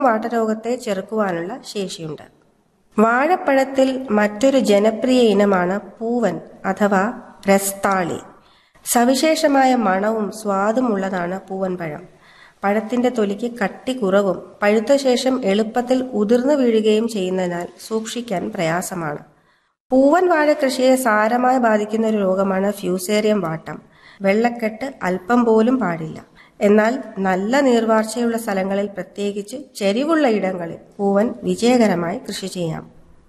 വാട്ടരോഗത്തെ ചെറുക്കുവാനുള്ള ശേഷിയുണ്ട് വാഴപ്പഴത്തിൽ മറ്റൊരു ജനപ്രിയ ഇനമാണ് പൂവൻ അഥവാ രസ്താളി സവിശേഷമായ മണവും സ്വാദും ഉള്ളതാണ് പൂവൻ പഴം പഴത്തിന്റെ തൊലിക്ക് കട്ടി കുറവും പഴുത്ത ശേഷം എളുപ്പത്തിൽ ഉതിർന്നു വീഴുകയും ചെയ്യുന്നതിനാൽ സൂക്ഷിക്കാൻ പ്രയാസമാണ് പൂവൻ വാഴ കൃഷിയെ സാരമായി ബാധിക്കുന്ന ഒരു രോഗമാണ് ഫ്യൂസേറിയം വാട്ടം വെള്ളക്കെട്ട് അല്പം പോലും പാടില്ല എന്നാൽ നല്ല നീർവാർച്ചയുള്ള സ്ഥലങ്ങളിൽ പ്രത്യേകിച്ച് ചെരിവുള്ള ഇടങ്ങളിൽ പൂവൻ വിജയകരമായി കൃഷി ചെയ്യാം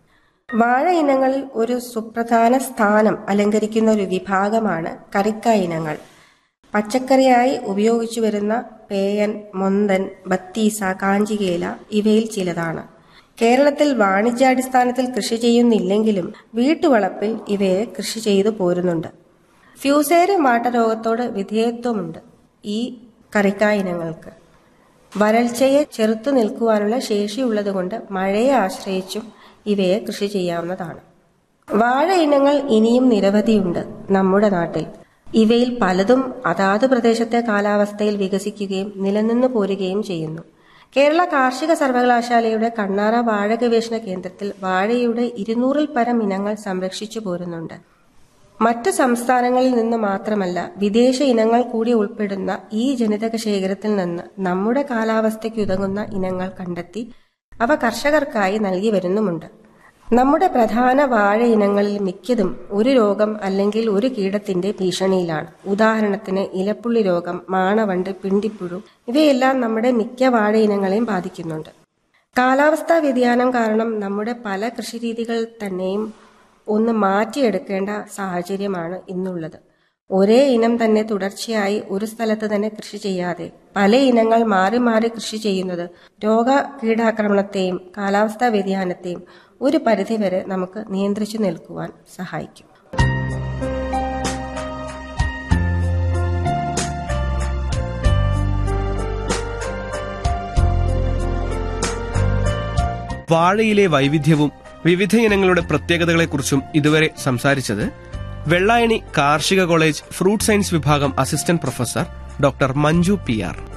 വാഴ ഇനങ്ങളിൽ ഒരു സുപ്രധാന സ്ഥാനം അലങ്കരിക്കുന്ന ഒരു വിഭാഗമാണ് കറിക്ക ഇനങ്ങൾ പച്ചക്കറിയായി ഉപയോഗിച്ചു വരുന്ന പേയൻ മൊന്തൻ ബത്തീസ കാഞ്ചികേല ഇവയിൽ ചിലതാണ് കേരളത്തിൽ വാണിജ്യാടിസ്ഥാനത്തിൽ കൃഷി ചെയ്യുന്നില്ലെങ്കിലും വീട്ടുവളപ്പിൽ ഇവയെ കൃഷി ചെയ്തു പോരുന്നുണ്ട് ഫ്യൂസേറിയം വാട്ടരോഗത്തോട് വിധേയത്വമുണ്ട് ഈ കറിക്ക ഇനങ്ങൾക്ക് വരൾച്ചയെ ചെറുത്തു നിൽക്കുവാനുള്ള ശേഷിയുള്ളതുകൊണ്ട് മഴയെ ആശ്രയിച്ചും ഇവയെ കൃഷി ചെയ്യാവുന്നതാണ് വാഴ ഇനങ്ങൾ ഇനിയും നിരവധിയുണ്ട് നമ്മുടെ നാട്ടിൽ ഇവയിൽ പലതും അതാത് പ്രദേശത്തെ കാലാവസ്ഥയിൽ വികസിക്കുകയും നിലനിന്നു പോരുകയും ചെയ്യുന്നു കേരള കാർഷിക സർവകലാശാലയുടെ കണ്ണാറ വാഴ ഗവേഷണ കേന്ദ്രത്തിൽ വാഴയുടെ ഇരുന്നൂറിൽ പരം ഇനങ്ങൾ സംരക്ഷിച്ചു പോരുന്നുണ്ട് മറ്റ് സംസ്ഥാനങ്ങളിൽ നിന്ന് മാത്രമല്ല വിദേശ ഇനങ്ങൾ കൂടി ഉൾപ്പെടുന്ന ഈ ജനിതക ശേഖരത്തിൽ നിന്ന് നമ്മുടെ കാലാവസ്ഥയ്ക്ക് ഉതകുന്ന ഇനങ്ങൾ കണ്ടെത്തി അവ കർഷകർക്കായി നൽകി വരുന്നുമുണ്ട് നമ്മുടെ പ്രധാന വാഴ ഇനങ്ങളിൽ മിക്കതും ഒരു രോഗം അല്ലെങ്കിൽ ഒരു കീടത്തിന്റെ ഭീഷണിയിലാണ് ഉദാഹരണത്തിന് ഇലപ്പുള്ളി രോഗം മാണവണ്ട് പിണ്ടിപ്പുഴു ഇവയെല്ലാം നമ്മുടെ മിക്ക വാഴ ഇനങ്ങളെയും ബാധിക്കുന്നുണ്ട് കാലാവസ്ഥാ വ്യതിയാനം കാരണം നമ്മുടെ പല കൃഷിരീതികൾ തന്നെയും ഒന്ന് മാറ്റിയെടുക്കേണ്ട സാഹചര്യമാണ് ഇന്നുള്ളത് ഒരേ ഇനം തന്നെ തുടർച്ചയായി ഒരു സ്ഥലത്ത് തന്നെ കൃഷി ചെയ്യാതെ പല ഇനങ്ങൾ മാറി മാറി കൃഷി ചെയ്യുന്നത് രോഗ കീടാക്രമണത്തെയും കാലാവസ്ഥാ വ്യതിയാനത്തെയും ഒരു പരിധിവരെ നമുക്ക് നിയന്ത്രിച്ചു നിൽക്കുവാൻ സഹായിക്കും വാഴയിലെ വൈവിധ്യവും വിവിധ ഇനങ്ങളുടെ പ്രത്യേകതകളെക്കുറിച്ചും ഇതുവരെ സംസാരിച്ചത് വെള്ളായണി കാർഷിക കോളേജ് ഫ്രൂട്ട് സയൻസ് വിഭാഗം assistant professor doctor Manju P R